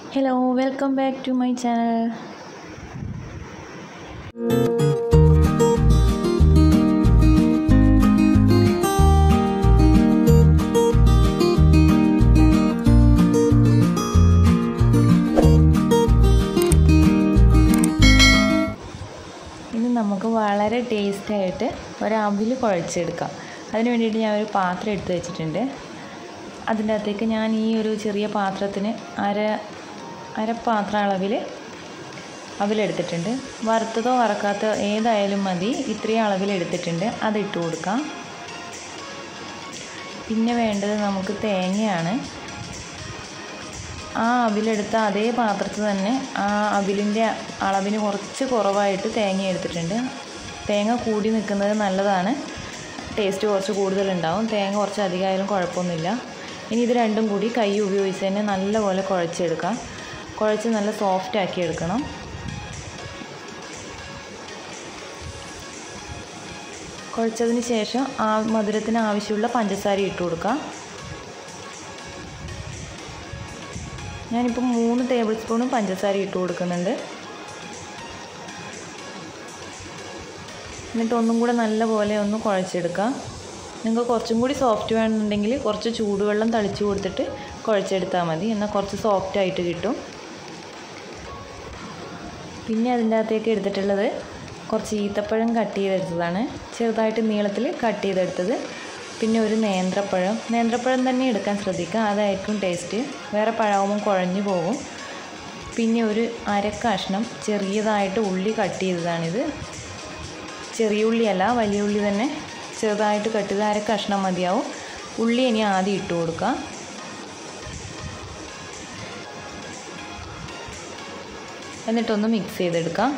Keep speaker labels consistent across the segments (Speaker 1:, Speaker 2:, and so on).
Speaker 1: hello welcome back to my channel ഇന്ന് നമുക്ക് വളരെ ടേസ്റ്റായിട്ട് ഒരു അവിൽ കുഴച്ചെടുക്കാം അതിന് വേണ്ടിയിട്ട് ഞാൻ ഒരു പാത്രം എടുത്ത് വെച്ചിട്ടുണ്ട് അതിൻ്റെ അകത്തേക്ക് ഞാൻ ഈ ഒരു ചെറിയ പാത്രത്തിന് അര അരപ്പാത്രം അളവിൽ അവിലെടുത്തിട്ടുണ്ട് വറുത്തതോ വറക്കാത്തതോ ഏതായാലും മതി ഇത്രയും അളവിൽ എടുത്തിട്ടുണ്ട് അത് ഇട്ട് കൊടുക്കാം പിന്നെ വേണ്ടത് നമുക്ക് തേങ്ങയാണ് ആ അവിലെടുത്ത അതേ പാത്രത്തിൽ തന്നെ ആ അവിലിൻ്റെ അളവിന് കുറച്ച് കുറവായിട്ട് തേങ്ങ എടുത്തിട്ടുണ്ട് തേങ്ങ കൂടി നിൽക്കുന്നത് നല്ലതാണ് ടേസ്റ്റ് കുറച്ച് കൂടുതലുണ്ടാവും തേങ്ങ കുറച്ച് അധികമായാലും കുഴപ്പമൊന്നുമില്ല ഇനി ഇത് രണ്ടും കൂടി കൈ ഉപയോഗിച്ച് തന്നെ നല്ലപോലെ കുഴച്ചെടുക്കാം കുഴച്ച് നല്ല സോഫ്റ്റ് ആക്കി എടുക്കണം കുഴച്ചതിന് ശേഷം ആ മധുരത്തിന് ആവശ്യമുള്ള പഞ്ചസാര ഇട്ട് കൊടുക്കാം ഞാനിപ്പോൾ മൂന്ന് ടേബിൾ സ്പൂണും പഞ്ചസാര ഇട്ട് കൊടുക്കുന്നുണ്ട് എന്നിട്ട് ഒന്നും കൂടെ നല്ലപോലെ ഒന്ന് കുഴച്ചെടുക്കാം നിങ്ങൾക്ക് കുറച്ചും കൂടി സോഫ്റ്റ് വേണമെന്നുണ്ടെങ്കിൽ കുറച്ച് ചൂടുവെള്ളം തളിച്ച് കൊടുത്തിട്ട് കുഴച്ചെടുത്താൽ മതി എന്നാൽ കുറച്ച് സോഫ്റ്റ് ആയിട്ട് കിട്ടും പിന്നെ അതിൻ്റെ അകത്തേക്ക് എടുത്തിട്ടുള്ളത് കുറച്ച് ഈത്തപ്പഴം കട്ട് ചെയ്തെടുത്തതാണ് ചെറുതായിട്ട് നീളത്തിൽ കട്ട് ചെയ്തെടുത്തത് പിന്നെ ഒരു നേന്ത്രപ്പഴം നേന്ത്രപ്പഴം തന്നെ എടുക്കാൻ ശ്രദ്ധിക്കുക അതായിരിക്കും ടേസ്റ്റ് വേറെ പഴമാകുമ്പോൾ കുഴഞ്ഞു പോകും പിന്നെ ഒരു അര കഷ്ണം ചെറിയതായിട്ട് ഉള്ളി കട്ട് ചെയ്തതാണിത് ചെറിയ ഉള്ളിയല്ല വലിയ ഉള്ളി തന്നെ ചെറുതായിട്ട് കട്ട് ചെയ്ത് അര കഷ്ണം മതിയാവും ഉള്ളി ഇനി ആദ്യം ഇട്ട് കൊടുക്കുക എന്നിട്ടൊന്ന് മിക്സ് ചെയ്തെടുക്കാം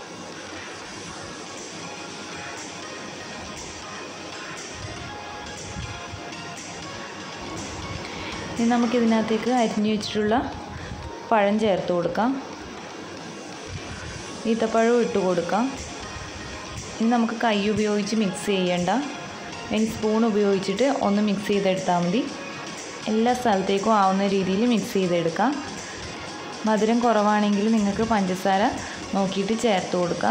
Speaker 1: ഇനി നമുക്കിതിനകത്തേക്ക് അരിഞ്ഞു വെച്ചിട്ടുള്ള പഴം ചേർത്ത് കൊടുക്കാം ഈത്തപ്പഴവും ഇട്ട് കൊടുക്കാം ഇനി നമുക്ക് കൈ ഉപയോഗിച്ച് മിക്സ് ചെയ്യണ്ട ഇനി സ്പൂൺ ഉപയോഗിച്ചിട്ട് ഒന്ന് മിക്സ് ചെയ്തെടുത്താൽ മതി എല്ലാ സ്ഥലത്തേക്കും ആവുന്ന രീതിയിൽ മിക്സ് ചെയ്തെടുക്കാം മധുരം കുറവാണെങ്കിൽ നിങ്ങൾക്ക് പഞ്ചസാര നോക്കിയിട്ട് ചേർത്ത് കൊടുക്കാം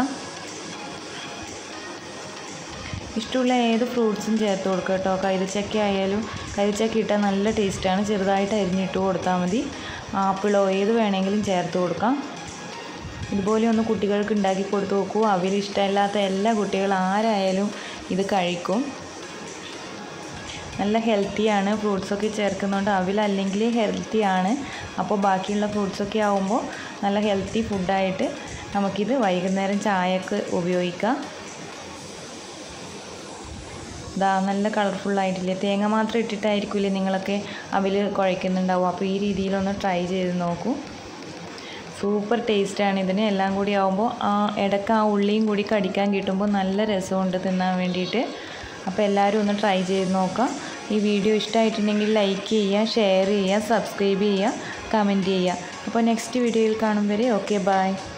Speaker 1: ഇഷ്ടമുള്ള ഏത് ഫ്രൂട്ട്സും ചേർത്ത് കൊടുക്കുക കേട്ടോ കൈതച്ചക്ക ആയാലും കൈതച്ചക്ക ഇട്ടാൽ നല്ല ടേസ്റ്റാണ് ചെറുതായിട്ട് അരിഞ്ഞിട്ട് കൊടുത്താൽ മതി ആപ്പിളോ ഏത് വേണമെങ്കിലും ചേർത്ത് കൊടുക്കാം ഇതുപോലെ ഒന്ന് കുട്ടികൾക്ക് ഉണ്ടാക്കി കൊടുത്തു നോക്കൂ അവർ ഇഷ്ടമില്ലാത്ത എല്ലാ കുട്ടികളും ആരായാലും ഇത് കഴിക്കും നല്ല ഹെൽത്തിയാണ് ഫ്രൂട്ട്സൊക്കെ ചേർക്കുന്നതുകൊണ്ട് അവിലല്ലെങ്കിൽ ഹെൽത്തിയാണ് അപ്പോൾ ബാക്കിയുള്ള ഫ്രൂട്ട്സൊക്കെ ആവുമ്പോൾ നല്ല ഹെൽത്തി ഫുഡായിട്ട് നമുക്കിത് വൈകുന്നേരം ചായക്ക് ഉപയോഗിക്കാം ഇതാ നല്ല കളർഫുള്ളായിട്ടില്ലേ തേങ്ങ മാത്രം ഇട്ടിട്ടായിരിക്കില്ലേ നിങ്ങളൊക്കെ അവിൽ കുഴയ്ക്കുന്നുണ്ടാവും അപ്പോൾ ഈ രീതിയിലൊന്ന് ട്രൈ ചെയ്ത് നോക്കൂ സൂപ്പർ ടേസ്റ്റാണ് ഇതിന് എല്ലാം കൂടി ആകുമ്പോൾ ആ ഇടയ്ക്ക് ആ ഉള്ളിയും കൂടി കടിക്കാൻ കിട്ടുമ്പോൾ നല്ല രസമുണ്ട് തിന്നാൻ വേണ്ടിയിട്ട് അപ്പോൾ എല്ലാവരും ഒന്ന് ട്രൈ ചെയ്ത് നോക്കാം ഈ വീഡിയോ ഇഷ്ടമായിട്ടുണ്ടെങ്കിൽ ലൈക്ക് ചെയ്യുക ഷെയർ ചെയ്യുക സബ്സ്ക്രൈബ് ചെയ്യുക കമൻറ്റ് ചെയ്യുക അപ്പോൾ നെക്സ്റ്റ് വീഡിയോയിൽ കാണും വരെ ഓക്കെ ബൈ